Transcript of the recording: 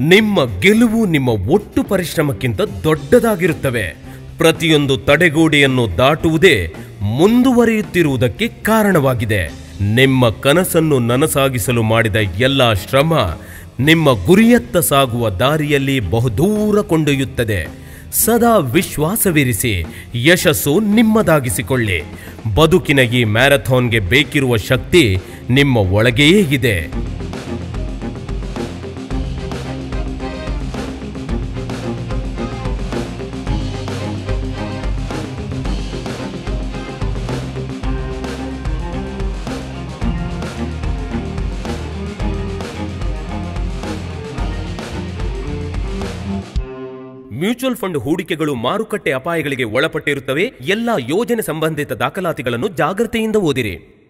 ನಿಮ್ಮ ಗೆಲುವು ನಿಮ್ಮ ಒಟ್ಟು ಪರಿಶ್ರಮಕ್ಕಿಂತ ದೊಡ್ಡದಾಗಿರುತ್ತವೆ ಪ್ರತಿಯೊಂದು ತಡೆಗೋಡೆಯನ್ನು ದಾಟುವುದೇ ಮುಂದುವರಿಯುತ್ತಿರುವುದಕ್ಕೆ ಕಾರಣವಾಗಿದೆ ನಿಮ್ಮ ಕನಸನ್ನು ನನಸಾಗಿಸಲು ಮಾಡಿದ ಎಲ್ಲ ಶ್ರಮ ನಿಮ್ಮ ಗುರಿಯತ್ತ ಸಾಗುವ ದಾರಿಯಲ್ಲಿ ಬಹುದೂರ ಕೊಂಡೊಯ್ಯುತ್ತದೆ ಸದಾ ವಿಶ್ವಾಸವಿರಿಸಿ ಯಶಸ್ಸು ನಿಮ್ಮದಾಗಿಸಿಕೊಳ್ಳಿ ಬದುಕಿನ ಈ ಮ್ಯಾರಥಾನ್ಗೆ ಬೇಕಿರುವ ಶಕ್ತಿ ನಿಮ್ಮ ಒಳಗೆಯೇ ಇದೆ ಮ್ಯೂಚುವಲ್ ಫಂಡ್ ಹೂಡಿಕೆಗಳು ಮಾರುಕಟ್ಟೆ ಅಪಾಯಗಳಿಗೆ ಒಳಪಟ್ಟಿರುತ್ತವೆ ಎಲ್ಲ ಯೋಜನೆ ಸಂಬಂಧಿತ ದಾಖಲಾತಿಗಳನ್ನು ಜಾಗ್ರತೆಯಿಂದ ಓದಿರಿ